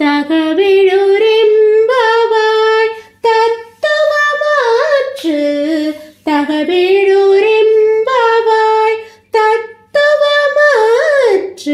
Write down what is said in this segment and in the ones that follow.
தகவிழுரெம்பவாய் தத்துவமாற்று தகவிழுரெம்பவாய் தத்துவமாற்று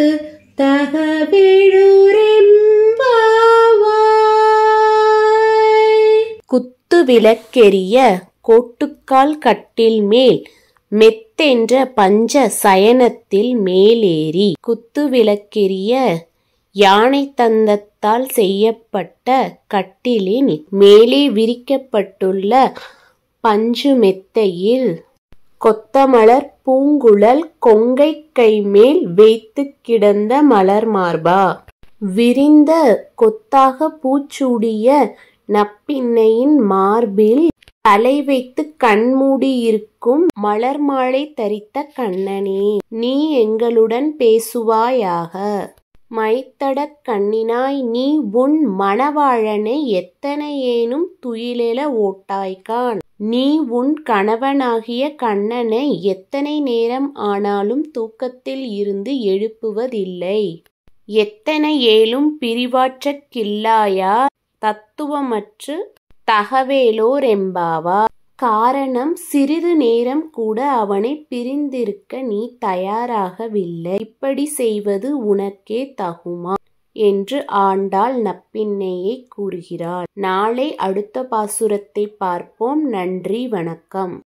தகவிழுரெம்பவாய் குத்து விளக்கெரிய கோட்டுக்கால் கட்டில் மேல் மெத்தென்ற பஞ்ச சயனத்தில் மேலேறி குத்து விளக்கெரிய யானை தந்தத்தால் செய்யப்பட்ட கட்டிலின் மேலே விரிக்கப்பட்டுள்ள பஞ்சு மெத்தையில் கொத்தமலர் பூங்குழல் கொங்கை கைமேல் வைத்துக் கிடந்த மலர் மார்பா விரிந்த கொத்தாக பூச்சூடிய நப்பின்னையின் மார்பில் தலை வைத்து கண்மூடியிருக்கும் மலர் மாலை தரித்த கண்ணனே நீ எங்களுடன் பேசுவாயாக மைத்தடக் கண்ணினாய் நீ உன் மணவாளனை எத்தனையேனும் துயிலெழ ஓட்டாய்கான் நீ உன் கணவனாகிய கண்ணனை எத்தனை நேரம் ஆனாலும் தூக்கத்தில் இருந்து எழுப்புவதில்லை எத்தனை ஏலும் பிரிவாற்றக் கில்லாயா தத்துவமற்று தகவேலோரெம்பாவா காரணம் சிறிது நேரம் கூட அவனை பிரிந்திருக்க நீ தயாராகவில்லை இப்படி செய்வது உனக்கே தகுமா என்று ஆண்டாள் நப்பின்னையை கூறுகிறாள் நாளை அடுத்த பாசுரத்தை பார்ப்போம் நன்றி வணக்கம்